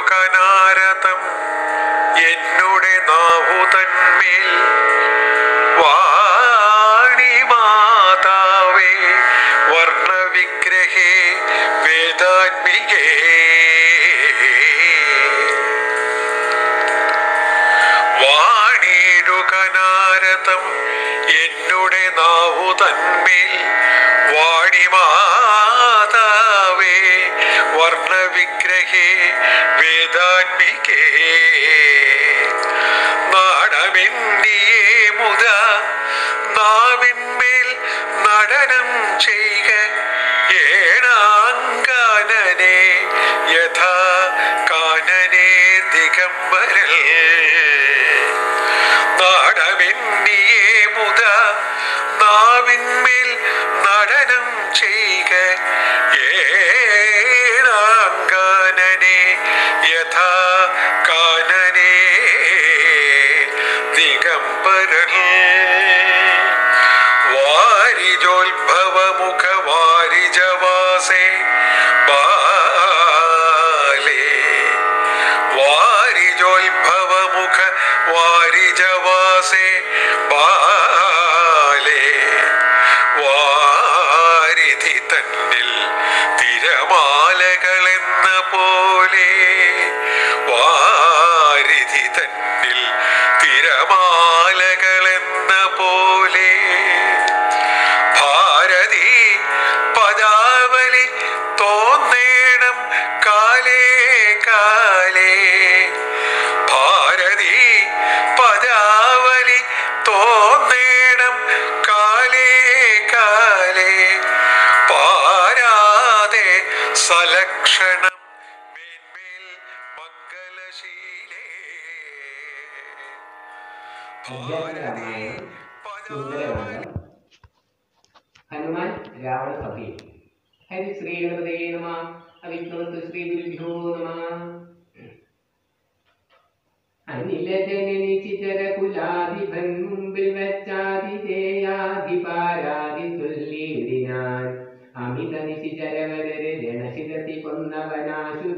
വാണിടുകനാരതം എന്നുടെ നാവുതന്മേൽ വാണി മാതാവേ വർണ്ണവിഗ്രഹേ വേദാത്മികേ വാണിടുകനാരതം എന്നുടെ നാവു തന്മേൽ വാണിമാതാവേ വർണ്ണവിഗ്രഹേ വേദാത്മികേ നാടമെന്നിയേ മുത നാവിന്മേൽ നടനം ചെയ്യുക ഏണാങ്കാനനെ യഥാ കാനനെ ദിഗംബരൽ നാടമെന്നിയേ മുത നാവിന്മേൽ നടനം ചെയ്യുക ഏണാങ്കാനനെ യഥാ കാനനെ ദിഗംബരൽ വാരിജോത്ഭവമുഖ വാരിജവാസേ ബാലേ വാരിജോത്ഭവമുഖ വാരിജവാസേ ബാലേ വാരിധി തന്നിൽ തിരമാലകളെന്ന പോലെ വാരിധി തന്നിൽ തിരമാലകളെന്ന പോലെ ഭാരതി പദാവലി തോന്നേണം കാലേ കാലേ ഭാരതി പദാവലി തോന്നേണം കാലേ കാലേ പാരാതെ സലക്ഷണം മേന്മേൽ മംഗലശീലേ ഭാരതി പദാവലി ഹനുമാൻ രാവണ സഭയിൽ ഹരി ശ്രീ ഗണപതേ നമ അവിഘ്നവന്തു ശ്രീ ഗുരുഭ്യോ നമ അനിലജനനിചിതര കുലാധിപൻ മുമ്പിൽ വെച്ചാതിഥേയാധിപാരാതി ചൊല്ലിയിടിനാൻ അമിത നിശിചരവരരെ ജനശിരസി കൊന്നവനാശു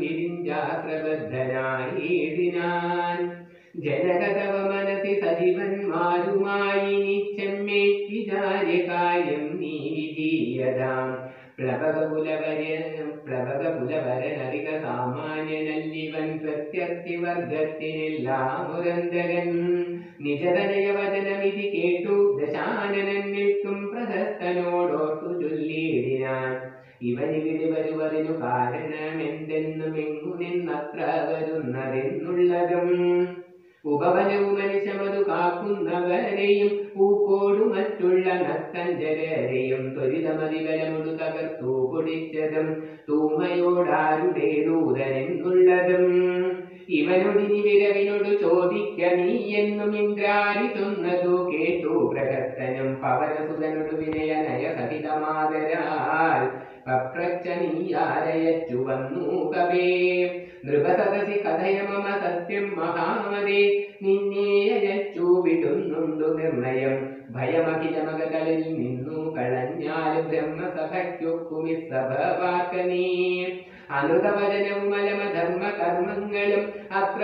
വിരിഞ്ചാസ്ത്രബദ്ധനായിടിനാൻ ജനകതവ മനസി സജീവന്മാരുമായി നിച്ചമ്മേ വിചാര്യ കാര്യം നീ വിധീയതാം പ്ലവകകുലവര പ്ലവകകുലവരനറിക സാമാന്യനല്ലിവൻ പ്രത്യർത്ഥി വർഗത്തിനെല്ലാം മുരന്തകൻ നിജതനയ വചനമിതി കേട്ടു ദശാനനൻ നിൽക്കും പ്രഹസ്തനോടോർത്തു ചൊല്ലിയിടിനാൻ ഇവനിവിടെ വരുവതിനു കാരണമെന്തെന്നും എങ്ങു നിന്നത്ര വരുന്നതെന്നുള്ളതും ഉപവനവും മനുഷ്യമതു കാക്കുന്നവരെയും പൂക്കോടു മറ്റുള്ള നത്തഞ്ചരരെയും ത്വരിതമതിബലമുടു തകർത്തു പൊടിച്ചതും തൂമയോടാരുടെ ദൂതനെന്നുള്ളതും ഇവനൊടിനി വിരവിനോട് ചോദിക്ക നീ എന്നും ഇന്ദ്രാരി ചൊന്നതു കേട്ടു പ്രഹസ്തനും പവനസുതനോട് വിനയനയ സഹിതമാതരാൽ പപ്രച്ച നീയാരയച്ചു വന്നു കവേ നൃപസദസി കഥയ മമ സത്യം മഹാമതേ നിന്നെ അയച്ചു വിടുന്നുണ്ടു നിർണയം ഭയമഖിലമകളിൽ നിന്നു കളഞ്ഞാൽ ബ്രഹ്മസഭയ്ക്കൊക്കുമി സഭ വാക്കനീ അനൃതവചനവും അലമധർമ്മ കർമ്മങ്ങളും അത്ര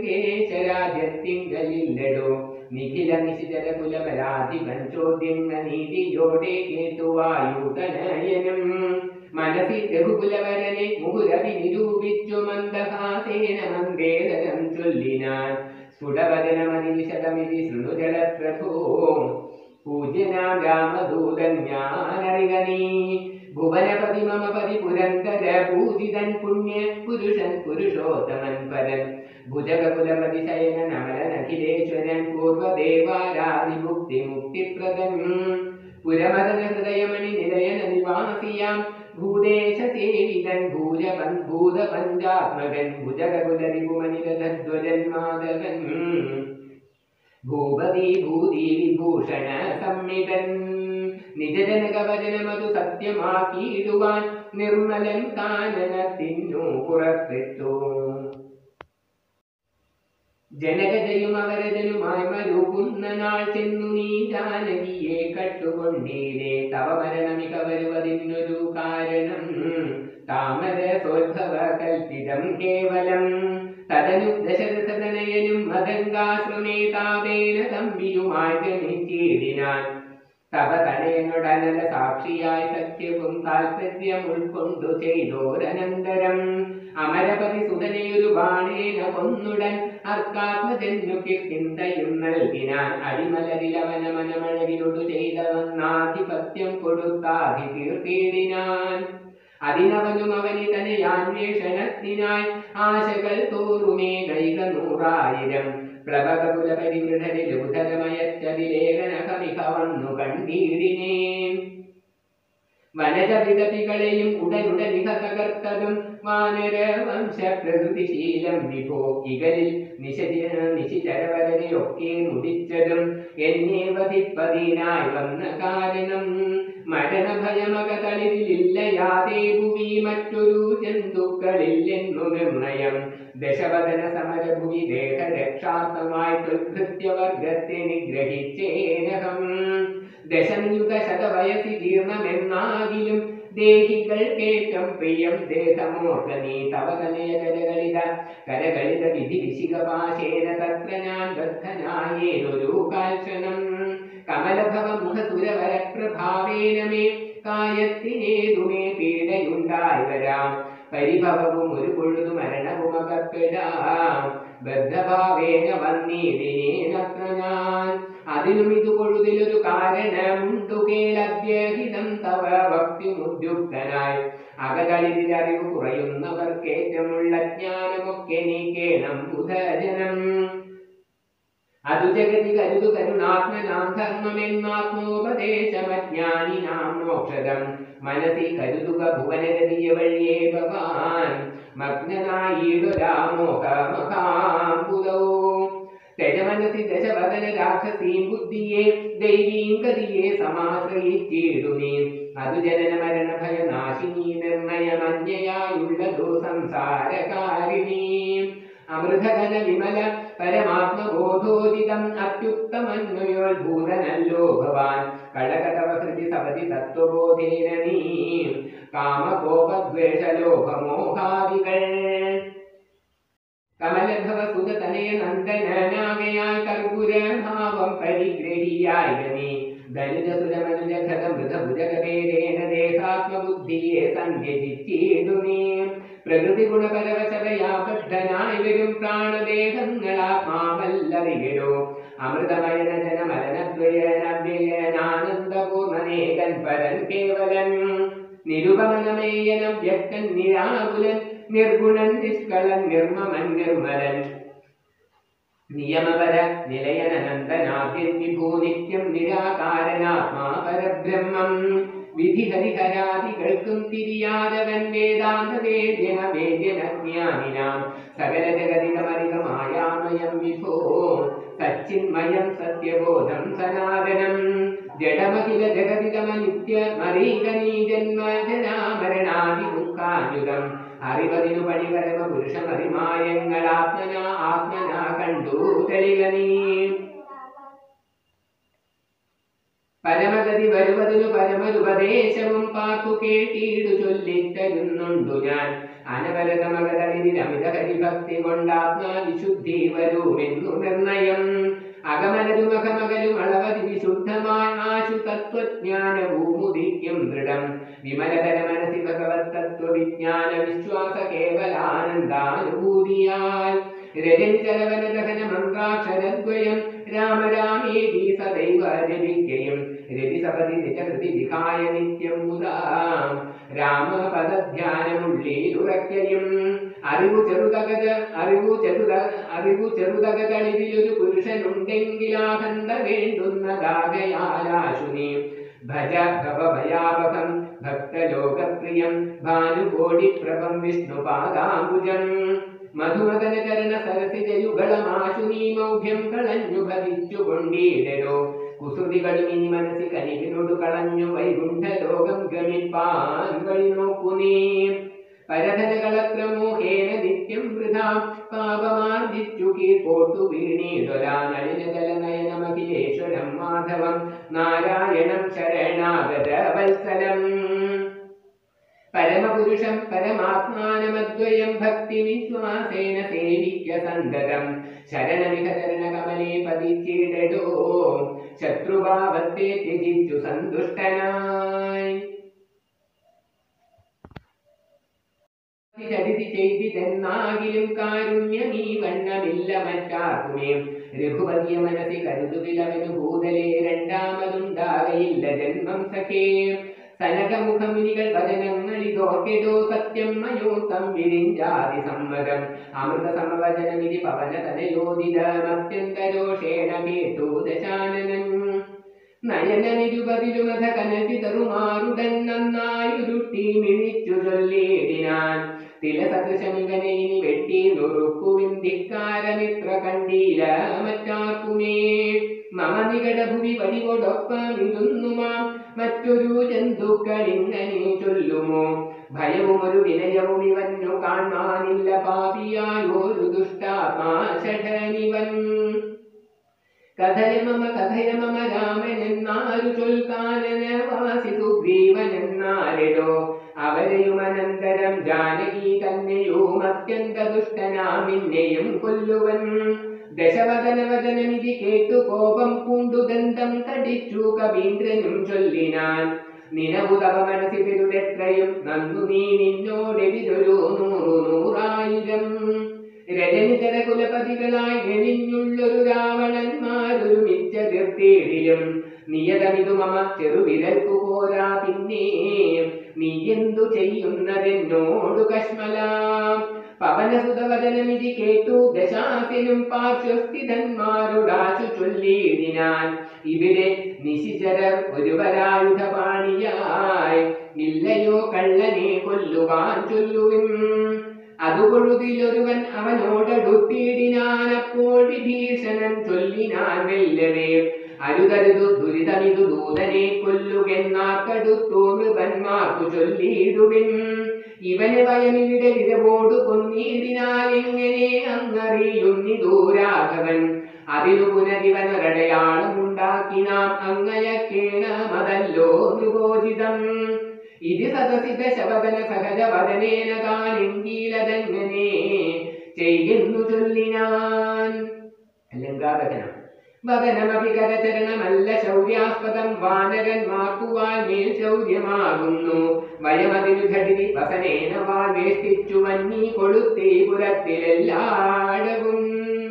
ലങ്കേശരാജ്യത്തിങ്കലില്ലടോ നിഖില നിശിതര കുലപരാധിപൻ ചോദ്യങ്ങ നീതിയോടെ കേട്ടുവായുതനയനം മനസ്സിൽ രഘുകുലവരനെ മുഹുരവി നിരൂപിച്ചു മന്ദഹാസേന മന്ദേതരം ചൊല്ലിനാൻ സ്ഫുടവചനമതിശതമിതി ശൃണുജലപ്രഭോ പൂജ്യനാം രാമദൂതൻ ഞാനറികനീ ഭുവനപതി മമ പതി പുരന്തര പൂജിതൻ പുണ്യ പുരുഷൻ പുരുഷോത്തമൻ പരൻ ഭുജകുലപതി ശയനൻ അമലൻ അഖിലേശ്വരൻ പൂർവദേവാരാതി മുക്തി മുക്തിപ്രദൻ പുരമദന ഹൃദയമണി നിലയന നിവാസിയാം ഭൂദേശ സേവിതൻ ഭൂജപൻ ഭൂത പഞ്ചാത്മകൻ ഭുജകുലരിപുമനിരധ്വജൻ മാധവൻ ഭൂപതി ഭൂതി വിഭൂഷണ സംമിതൻ നിജജനകവചനമതു സത്യമാക്കിയിടുവാൻ നിർമ്മലൻ കാനനത്തിനു പുറപ്പെട്ടു ജനകജയും അവരജനുമായി മരുകുന്ന നാൾ ചെന്നു നീ ജാനകിയെ കട്ടുകൊണ്ടീരേ തവ മരണമിക വരുവതിനൊരു കാരണം താമരസോദ്ഭവ കൽപ്പിതം കേവലം തദനു ദശരഥതനയനും മതങ്കാശ്രമേതാവേന തമ്പിയുമായി ഗമിച്ചിടിനാൻ തവ തനയനുടനല സാക്ഷിയായി സത്യവും താൽപര്യം ഉൾക്കൊണ്ടു ചെയ്തോരനന്തരം അമരപതി സുതനയൊരു ബാണേന കൊന്നുടൻ അർക്കാത്മജന്നു കിഷ്കിന്തയും നൽകിനാൻ അടിമലരിലവന മനമഴകിനോടു ചെയ്തവന്നാധിപത്യം കൊടുത്താധി തീർത്തിടിനാൻ അതിനവനും അവനിതനയാന്വേഷണത്തിനായി ആശകൾ തോറുമേ കൈക നൂറായിരം പ്ലവകകുല പരിവൃഢരിലുധരമയച്ചതിലേഖനകമിക വന്നു കണ്ടീടിനേ വനജവിതപികളെയും ഉടനുടനിക തകർത്തതും വാനര വംശ പ്രകൃതിശീലം വിഭോ ഇകളിൽ നിശച നിശിചരവരനെയൊക്കെ മുടിച്ചതും എന്നെ വധിപ്പതിനായി വന്ന കാരണം മരണഭയമകതളിരില്ലയാതെ ഭുവി മറ്റൊരു ജന്തുക്കളില്ലെന്നു നിർണയം ദശവദന സമരഭുവി ദേഹരക്ഷാർത്ഥമായി ത്വൽഭൃത്യവർഗത്തെ നിഗ്രഹിച്ചേനഹം ദശനിയുഗ ശതവയസി ജീർണമെന്നാകിലും ദേഹികൾക്കേറ്റം പ്രിയം ദേഹമോർക്ക നീ തവ തനയ കരകളിത കരകളിത വിധി വിശികപാശേന തത്ര ഞാൻ ബദ്ധനായേനൊരു കാൽക്ഷണം കമലഭവ മുഖസുരവര പ്രഭാവേന മേ കായത്തിനേതുമേ പീഡയുണ്ടായി വരാം പരിഭവവും ഒരു പൊഴുതു മരണവും അകപ്പെടാം ബദ്ധഭാവേന വന്നീടിനേനത്ര ഞാൻ അതിനും ഇത് കൊഴുതിലൊരു കാരണമുണ്ടു കേളഭ്യഹിതം തവ ഭക്തിമുദ്യുക്തനായി അകതളിരിൽ അറിവ് കുറയുന്നവർക്കേറ്റമുള്ള ജ്ഞാനമൊക്കെ നീക്കേണം ബുധജനം അതു ജഗതി കരുതു കരുണാത്മനാം ധർമ്മമെന്നാത്മോപദേശമജ്ഞാനിനാം മോക്ഷദം മനസ്സി കരുതുക ഭുവനഗതിയ വഴിയേ ഭവാൻ മഗ്നനായിടൊരാമോഹമഹാംബുദോ തെജമനസി ദശവദന രാക്ഷസീം ബുദ്ധിയെ ദൈവീം ഗതിയെ സമാശ്രയിച്ചിടുനീ അതു ജനന മരണ ഭയനാശിനി നിർണയമന്യയായുള്ളതോ സംസാരകാരിണീ അമൃതഘന വിമല പരമാത്മബോധോചിതം അത്യുത്തമന്വയോത്ഭൂതനല്ലോ ഭവാൻ കടകടവ ഹൃദി സവതി തത്വബോധേന നീ കാമകോപദ്വേഷലോഭമോഹാദികൾ കമലഭവ സുതനയ നന്ദനാകയാൽ കർപ്പുരഭാവം പരിഗ്രഹിയായ നീ ദലിതസുരമനുജഘത മൃതഭുജകപേരേന ദേഹാത്മബുദ്ധിയെ സന്ധ്യജിച്ചിടു നീ പ്രകൃതി ഗുണപരവശതയാബദ്ധനായി വരും പ്രാണദേഹങ്ങളാത്മാവല്ലറികരോ അമൃതമയന ജനമലനദ്വയനവ്യയനാനന്ദപൂർണനേകൻ പരൻ കേവലൻ നിരുപമനമേയനം വ്യക്തൻ നിരാകുലൻ നിർഗുണൻ നിഷ്കളൻ നിർമ്മമൻ നിർമ്മലൻ നിയമപര നിലയനനന്ദനാദ്യൻ വിഭൂ നിത്യം നിരാകാരനാത്മാ പരബ്രഹ്മം വിധി ഹരിഹരാദികൾക്കും തിരിയാതവൻ വേദാന്ത വേദ്യന വേദ്യന ജ്ഞാനിനാം സകല ജഗതികമരികമായാമയം വിഭോ സച്ചിന്മയം സത്യബോധം സനാതനം ജഡമഖില ജഗതിതമനിത്യ മരീകനീ ജന്മ ജനാമരണാദി ദുഃഖാനുഗം അറിവതിനു പണിപരമ പുരുഷമറിമായങ്ങൾ ആത്മന ആത്മന കണ്ടു തെളിവ നീ പരമഗതി വരുവതിനു പരമരുപദേശവും പാക്കു കേട്ടീടു ചൊല്ലിത്തരുന്നുണ്ടു ഞാൻ അനവരതമകതളിരിൽ അമിത ഹരിഭക്തി കൊണ്ടാത്മാവിശുദ്ധി വരുമെന്നു നിർണയം അകമലരുമകമകലും അളവതി വിശുദ്ധമായ ആശു തത്വജ്ഞാനവും ഉദിക്കും ദൃഢം വിമലതര മനസി ഭഗവത് തത്വവിജ്ഞാന വിശ്വാസ കേവലാനന്ദാനുഭൂതിയാൽ രജനിചലവന ദഹന മന്ത്രാക്ഷരദ്വയം രാമരാമേതി സദൈവ ജപിക്കയും രതിസപതി നിജകൃതി വിഹായ നിത്യം മുതാ രാമപദധ്യാനമുള്ളിലുറയ്ക്കയും അറിവു ചെറുതകത അറിവു ചെറുത അറിവു ചെറുതകതളിരിലൊരു പുരുഷനുണ്ടെങ്കിലാഹന്ത വേണ്ടുന്നതാകയാലാശുനി ഭജ ഭവഭയാവഹം ഭക്തലോകപ്രിയം ഭാനുകോടിപ്രഭം വിഷ്ണുപാദാംബുജം മധുമദന ചരണ സരസിജയുഗളമാശു നീ മൗഢ്യം കളഞ്ഞു ഭരിച്ചു കൊണ്ടീടരോ കുസൃതികളും ഇനി മനസ്സിൽ കനിവിനോട് കളഞ്ഞു വൈകുണ്ഠ ലോകം ഗമിപ്പാൻ വഴി നോക്കു നീ പരധനകളത്രമോഹേന നിത്യം വൃഥാ പാപമാർജിച്ചു കീഴ്പോട്ടു വീണീടൊരാ നളിന ജലനയനമഖിലേശ്വരം മാധവം നാരായണം ശരണാഗത വത്സലം പരമപുരുഷം പരമാത്മാനമദ്വയം ഭക്തി വിശ്വാസേന സേവിക്ക സന്തതം ശരണമിഹ ചരണകമലേ പതിച്ചിടടോ ശത്രുഭാവത്തെ ത്യജിച്ചു സന്തുഷ്ടനായി ചരിതി ചെയ്തിതെന്നാകിലും കാരുണ്യമീ വണ്ണമില്ല മറ്റാർക്കുമേ രഘുപതിയ മനസ്സി കരുതുകിലവനു ഭൂതലേ രണ്ടാമതുണ്ടാകയില്ല ജന്മം സഖേ സനകമുഖമുനികൾ വചനങ്ങളിതോർക്കെടോ സത്യം മയോത്തം വിരിഞ്ചാതി സമ്മതം അമൃത സമവചനമിതി പവന തനയോദിതമത്യന്തരോഷേണ കേട്ടു ദശാനനൻ നയനനിരുപതിലുമധ കനചിതറുമാറുടൻ നന്നായുരുട്ടി മിഴിച്ചു ചൊല്ലിയിടിനാൻ തിലസദൃശമിവനെ ഇനി വെട്ടി നുറുക്കുവിൻ ധിക്കാരമിത്ര കണ്ടീല മറ്റാർക്കുമേ മമ നികടഭുവി വടികൊടൊപ്പം ഇരുന്നുമാം മറ്റൊരു ജന്തുക്കൾ ഇങ്ങനെ ചൊല്ലുമോ ഭയവും ഒരു വിനയവും ഇവന്നു കാണാനില്ല പാപിയായൊരു ദുഷ്ടാത്മാശഠനിവൻ കഥയ മമ കഥയ മമ രാമൻ എന്നാരു ചൊൽക്കാനന വാസി സുഗ്രീവൻ എന്നാരെടോ അവരെയും അനന്തരം ജാനകി തന്നെയും അത്യന്ത ദുഷ്ടനാമിന്നെയും കൊല്ലുവൻ ദശവദന വചനമിതി കേട്ടു കോപം പൂണ്ടു ദന്തം കടിച്ചു കവീന്ദ്രനും ചൊല്ലിനാൻ നിനവുതവ മനസ്സി പെരുതെത്രയും നന്നു നീ നിന്നോടെതിരൊരു നൂറു നൂറായിരം രജനിതര കുലപതികളായി എണിഞ്ഞുള്ളൊരു രാവണന്മാരൊരു മിച്ച തീർത്തേടിലും നിയതമിതു മമ ചെറുവിരൽക്കു പോരാ പിന്നെ നീ എന്തു ചെയ്യുന്നതെന്നോടു കശ്മലാം പവനസുതവചനമിതി കേട്ടു ദശാസിനും പാർശ്വസ്ഥിതന്മാരുടാശു ചൊല്ലിയിടിനാൻ ഇവിടെ നിശിചരർ ഒരുവരായുധപാണിയായി ഇല്ലയോ കള്ളനെ കൊല്ലുവാൻ ചൊല്ലുവിൻ അതുകൊഴുതിലൊരുവൻ അവനോടടുത്തിയിടിനാൻ അപ്പോൾ വിഭീഷണൻ ചൊല്ലിനാൻ മെല്ലവേ അരുതരുതു ദുരിതമിതു ദൂതനെ കൊല്ലുകെന്നാക്കടുത്തു നൃപന്മാർക്കു ചൊല്ലിയിടുവിൻ ഇവനെ ഭയമിവിടെ വിരവോടു കൊന്നിടിനാൽ എങ്ങനെ അങ്ങറിയുന്നിതൂ രാഘവൻ അതിനു പുനരിവനൊരടയാളം ഉണ്ടാക്കി നാം അങ്ങയക്കേണമതല്ലോ നൃപോചിതം ഇത് സദസിത ശവദന സഹജ വദനേന കാണിങ്കീലതങ്ങനെ ചെയ്യുന്നു ചൊല്ലിനാൻ ലങ്കാവചനം വദനമപി കരചരണമല്ല ശൗര്യാസ്പദം വാനരന്മാർക്കു വാൽമേൽ ശൗര്യമാകുന്നു വയമതിനു ഘടിതി വസനേന വാൽവേഷ്ടിച്ചു വന്നി കൊളുത്തേ പുരത്തിലെല്ലാടവും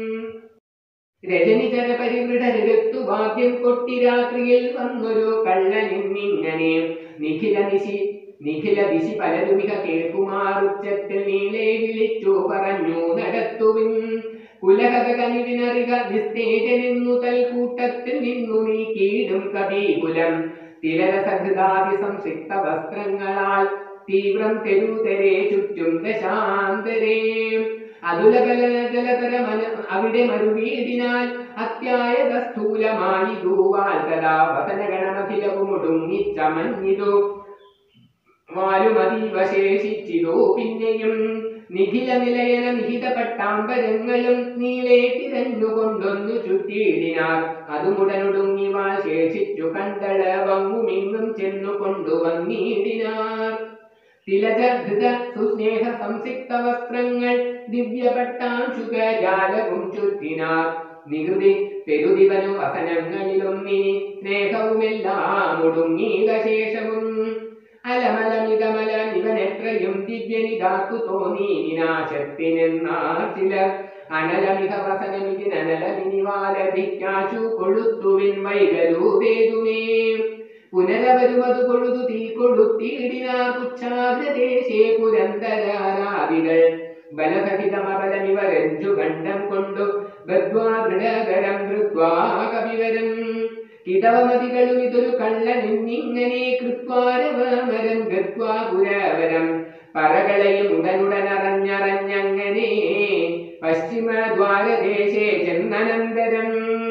രജനിചര പരിവൃഢരെടുത്തു വാദ്യം കൊട്ടി രാത്രിയിൽ വന്നൊരു കള്ളനിന്നിങ്ങനെ നിഖില നിശി നിഖില ദിശി പലരുമിക കേൾക്കുമാറുച്ചത്തിൽ നീലേ വിളിച്ചു പറഞ്ഞു നടത്തുവിൻ കുലകഥ കനിവിനറിക നിസ്തേജനിന്നു തൽക്കൂട്ടത്തിൽ നിന്നു നീക്കിയിടും കവീകുലം തിലരസഹൃദാതി സംസിക്ത വസ്ത്രങ്ങളാൽ തീവ്രം തെരുതെരേ ചുറ്റും ദശാന്തരേ അതുലകലജലതര മന അവിടെ മരുവീടിനാൽ അത്യായത സ്ഥൂലമായി ദൂവാൽ തഥാ വസനഗണമഖിലവുമൊടുങ്ങി ചമഞ്ഞിതു വാലുമതീവ ശേഷിച്ചിതു പിന്നെയും നിഖില നിലയന നിഹിത പട്ടാമ്പരങ്ങളും നീളേ തിരഞ്ഞുകൊണ്ടൊന്നു ചുറ്റിയിടിനാർ അതുമുടനൊടുങ്ങി വാൾ ശേഷിച്ചു കണ്ടള വങ്ങുമിങ്ങും ചെന്നു കൊണ്ടുവന്നിടിനാർ തിലജധൃത സുസ്നേഹ സംസിക്ത വസ്ത്രങ്ങൾ ദിവ്യപട്ടാംശുക ജാലവും ചുറ്റിനാർ നികൃതി പെരുദിവനു വസനങ്ങളിലൊന്നിനി സ്നേഹവുമെല്ലാം ഒടുങ്ങീക ശേഷവും അലമലമിതമല ഇവനെത്രയും ദിവ്യനിതാക്കു തോന്നി വിനാശത്തിനെന്നാർ ചിലർ അനലമിക വസനമിതിനലമിനിവാലഭിക്കാശു കൊളുത്തുവിൻ വൈകരൂപേതുമേ പുനരവരുമതു കൊഴുതു തീ കൊളുത്തിയിടിനാർ പുച്ഛാഗ്രദേശേ പുരന്തരാരാവികൾ ബലസഹിതമബലമിവരഞ്ചു ഗണ്ഡം കൊണ്ടു ബദ്വാ ദൃഢകരം ധൃത്വാ കവിവരം കിതവമതികളും ഇതൊരു കള്ളനെന്നിങ്ങനെ കൃത്വാരവമരം ഗത്വാ പുരവരം പറകളയും ഉടനുടനറഞ്ഞറഞ്ഞങ്ങനെ പശ്ചിമ ദ്വാരദേശേ ചെന്നനന്തരം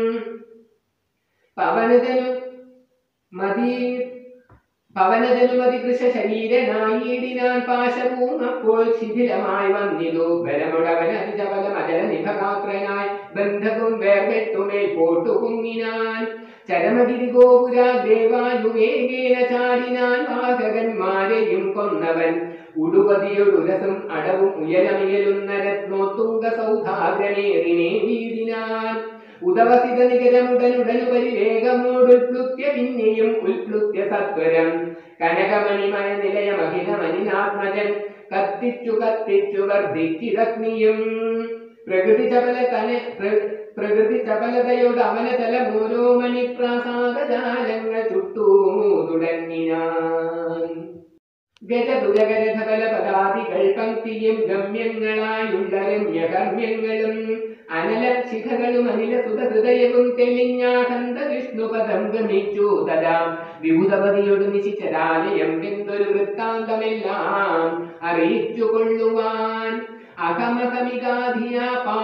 പവനതനു മതി പവനജനുമതി കൃഷ ശരീരനായിടിനാൻ പാശവും അപ്പോൾ ശിഥിലമായി വന്നിതു ബലമുടവൻ അതിജബലം അജല നിഭകാത്രനായി ബന്ധവും വേർപെട്ടുമേൽ പോട്ടു കുങ്ങിനാൻ ചരമഗിരിഗോപുരാഗ്രേവായുവേഗേന ചാടിനാൻ വാഹകന്മാരെയും കൊന്നവൻ ഉടുപതിയൊടുരസും അടവും ഉയരമിയലുന്ന രത്നോത്തുംഗ സൗധാഗ്രമേറിനെ വീടിനാൻ ഉദവസിത നികരമുടനുടനു പരിവേഗമോടുൽപ്ലുത്യ പിന്നെയും ഉൽപ്ലുത്യ സത്വരം കനകമണിമയ നിലയ മഹിതമനിനാത്മജൻ കത്തിച്ചു കത്തിച്ചു വർദ്ധിച്ചിതഗ്നിയും പ്രകൃതി ചപല തന പ്ര- പ്രകൃതി ചപലതയോട് അവന തലമോരോ മണിപ്രാസാദജാലങ്ങൾ ചുട്ടൂ തുടങ്ങിനാൻ ഗജതുരകരഥബല പദാദികൾ പങ്ക്തിയും ഗമ്യങ്ങളായുള്ള രമ്യകർമ്മ്യങ്ങളും അനല ശിഖകളും അനില സുതഹൃദയവും തെളിഞ്ഞാഹന്ത വിഷ്ണുപദം ഗമിച്ചു തഥാ വിഭുതപതിയോട് നിശിച്ചരാലയം എന്തൊരു വൃത്താന്തമെല്ലാം അറിയിച്ചു കൊള്ളുവാൻ അകമകമികാധിയ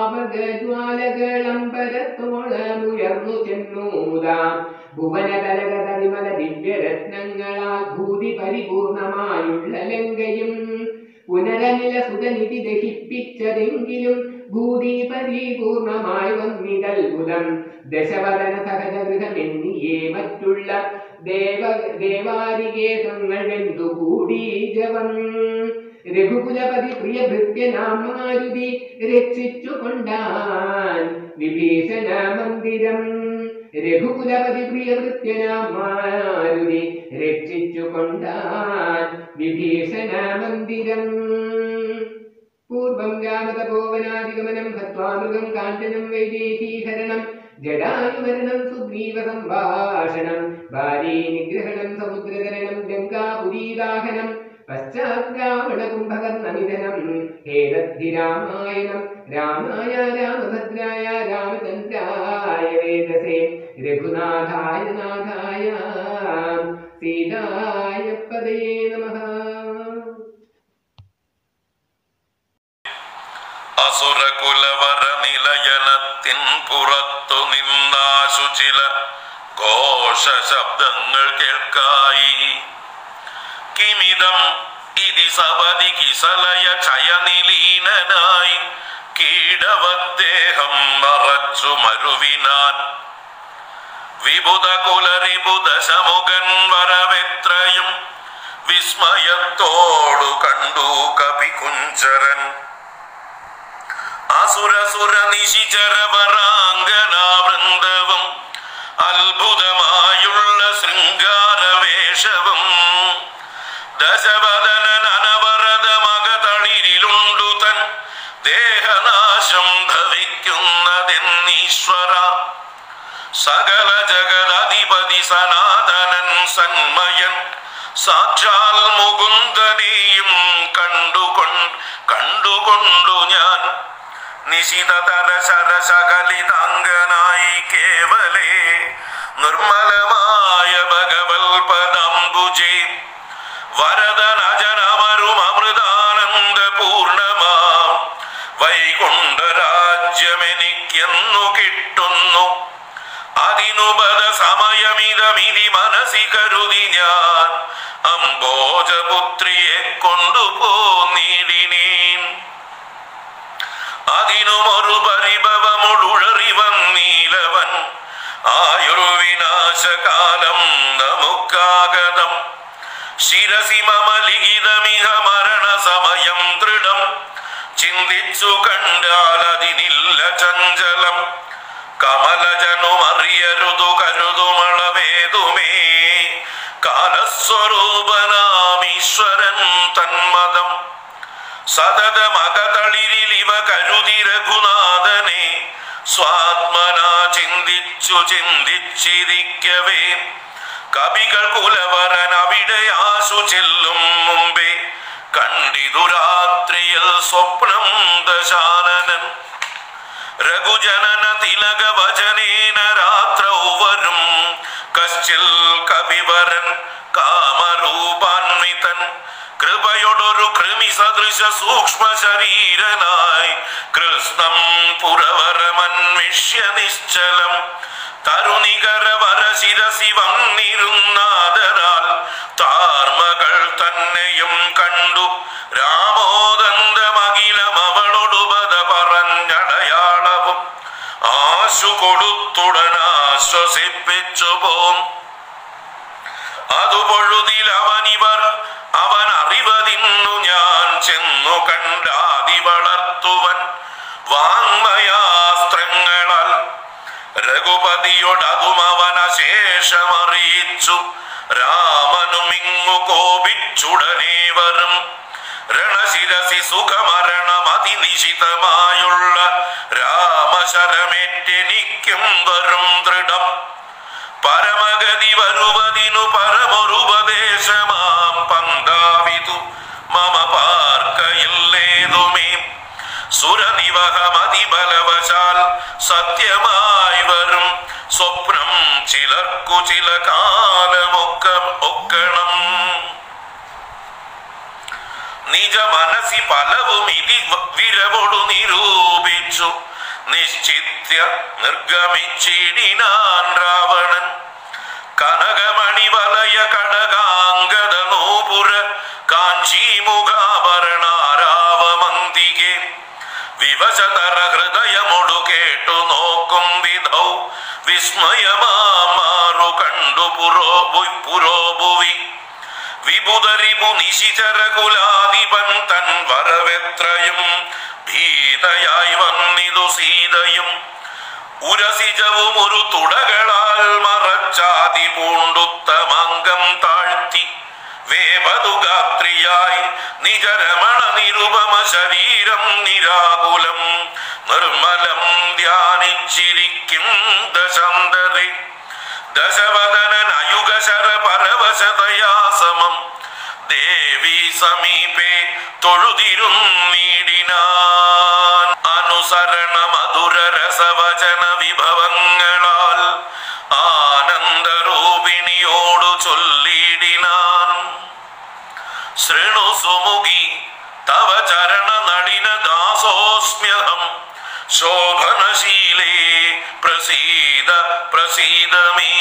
പാപഗജ്വാലകളമ്പരത്തോളമുയർന്നു ചെന്നൂതാം ഭുവനകലകത വിമല ദിവ്യരത്നങ്ങളാൽ ഭൂതി പരിപൂർണമായുള്ള ലങ്കയും പുനരനില സുതനിധി ദഹിപ്പിച്ചതെങ്കിലും ഭൂതി പരിപൂർണമായി വന്നിതത്ഭുതം ദശവദന സഹജഗൃഹമെന്നിയേ മറ്റുള്ള ദേവ ദേവാരികേഹങ്ങൾ വെന്തുകൂടി ജവം രഘുകുലപതി പ്രിയ ഭൃത്യനാം മാരുതി രക്ഷിച്ചു കൊണ്ടാൻ വിഭീഷണ മന്ദിരം രഘുകുലപതി പ്രിയ ഭൃത്യനാം മാരുതി രക്ഷിച്ചു കൊണ്ടാൻ വിഭീഷണ മന്ദിരം പൂർവം രാമതപോവനാദിഗമനം ഹത്വാ മൃഗം കാഞ്ചനം വൈദേഹീകരണം ജടായുമരണം സുഗ്രീവ സംഭാഷണം ഭാരീ നിഗ്രഹണം സമുദ്രതരണം ഗംഗാപുരീദാഹനം പശ്ചാത്രാവണ കുംഭകർണ നിധനം ഹേതദ്ധി രാമായണം രാമായ രാമഭദ്രായ രാമചന്ദ്രായ വേദസേ രഘുനാഥായ നാഥായ സീതായ പദയേ നമഃ അസുരകുലവര നിലയനത്തിൻ പുറത്തു നിന്നാശു ചില ഘോഷ ശബ്ദങ്ങൾ കേൾക്കായി കിമിതം ഇതി സവതി കിസലയ ചയനിലീനനായി കീടവദ്ദേഹം മറച്ചു മരുവിനാൻ വിബുധ കുലരിബുധ ശമുഖൻ വരവെത്രയും വിസ്മയത്തോടു കണ്ടു കപികുഞ്ചരൻ അസുരസുര നിശിചരവരാംഗനാവൃന്ദവും അത്ഭുതമായുള്ള ശൃംഗാരവേഷവും ദശവദനൻ അനവരത മകതളിരിലുണ്ടു തൻ ദേഹനാശം ഭവിക്കുന്നതെന്നീശ്വര സകല ജഗദധിപതി സനാതനൻ സന്മയൻ സാക്ഷാൽ മുകുന്ദനെയും കണ്ടുകൊണ്ട് കണ്ടുകൊണ്ടു ഞാൻ നിശിതതര ശരശകലിതാംഗനായി കേവലേ നിർമ്മലമായ ഭഗവൽ പദംബുജേ വരദനജനമരും അമൃതാനന്ദ പൂർണമാം വൈകുണ്ഠ രാജ്യമെനിക്കെന്നു കിട്ടുന്നു അതിനുപത സമയമിതമിതി മനസ്സി കരുതി ഞാൻ അംബോജപുത്രിയെ കൊണ്ടുപോന്നിടിനേൻ അതിനുമൊരു പരിഭവമുഴുഴറി വന്നീലവൻ ആയുർവിനാശകാലം നമുക്കാഗതം ശിരസി മമ ലിഖിതമിഹ മരണ സമയം ദൃഢം ചിന്തിച്ചു കണ്ടാൽ അതിനില്ല ചഞ്ചലം കമലജനുമറിയരുതു കരുതുമളവേതുമേ കാലസ്വരൂപനാമീശ്വരൻ തന്മതം സതതമകതളിരിലിവ കരുതി രഘുനാഥനെ സ്വാത്മനാ ചിന്തിച്ചു ചിന്തിച്ചിരിക്കവേ കവികൾ കുലവരൻ അവിടെ ആശു ചെല്ലും മുമ്പേ കണ്ടിതു രാത്രിയിൽ സ്വപ്നം ദശാനനൻ രഘുജനന തിലക വചനേന രാത്രൗ വരും കശ്ചിൽ കവിവരൻ കാമരൂപാൻവിതൻ കൃപയൊടൊരു കൃമി സദൃശ സൂക്ഷ്മ ശരീരനായി കൃഷ്ണം പുരവരമന്വിഷ്യ നിശ്ചലം തരുണികര വരശിരസി വന്നിരുന്നാദരാൽ താർമകൾ തന്നെയും കണ്ടു രാമോദന്തമകിലം അവളൊടുപത പറഞ്ഞടയാളവും ആശു കൊടുത്തുടനാ ആശ്വസിപ്പിച്ചു പോം അതു പൊഴുതിൽ അവനിവർ അവൻ അറിവതിന്നു ഞാൻ ചെന്നു കണ്ടാതി വളർത്തുവൻ വാങ്മയാസ്ത്രങ്ങളാൽ രഘുപതിയോടതും അവന ശേഷമറിയിച്ചു രാമനും ഇങ്ങു കോപിച്ചുടനെ വരും രണശിരസി സുഖമരണം അതിനിശിതമായുള്ള രാമശരമേറ്റെനിക്കും വരും ദൃഢം പരമഗതി വരുവതിനു പരമൊരുപദേശമാം പന്താവിതു മമ പാർക്കയില്ലേതുമേ സുരനിവഹമതിബലവശാൽ സത്യമായി വരും സ്വപ്നം ചിലർക്കു ചില കാലമൊക്ക ഒക്കണം നിജ മനസ്സി പലവും ഇതി വിരവൊടു നിരൂപിച്ചു നിശ്ചിത്യ നിർഗമിച്ചിടിനാൻ രാവണൻ കനകമണി വലയ കടകാംഗത നൂപുര കാഞ്ചി മുഖാഭരണാരാവമന്തികെ വിവശതര ഹൃദയമൊടു കേട്ടു നോക്കും വിധൗ വിസ്മയമാറു കണ്ടു പുരോഭു പുരോഭുവി വിബുധരിപു നിശിചരകുലാധിപൻ തൻ വരവെത്രയും ഭീതയായി വന്നിതു സീതയും ഉരസിജവും ഒരു തുടകളാൽ മറച്ചാതി പൂണ്ടുത്തമംഗം താഴ്ത്തി വേപതുഗാത്രിയായി നിജരമണ നിരുപമ ശരീരം നിരാകുലം നിർമ്മലം ധ്യാനിച്ചിരിക്കും ദശാന്തരെ ദശവദനൻ അയുഗശര പരവശതയാ സമം ദേവി സമീപേ തൊഴുതിരുന്നീടിനാൻ അനുസരണ മധുര രസവചന വിഭവങ്ങളാൽ ആനന്ദരൂപിണിയോടു ചൊല്ലിടിനാൻ ശൃണു സുമുഖി തവ ചരണ നളിന ദാസോസ്മ്യഹം ശോഭനശീലേ പ്രസീദ പ്രസീദ മേ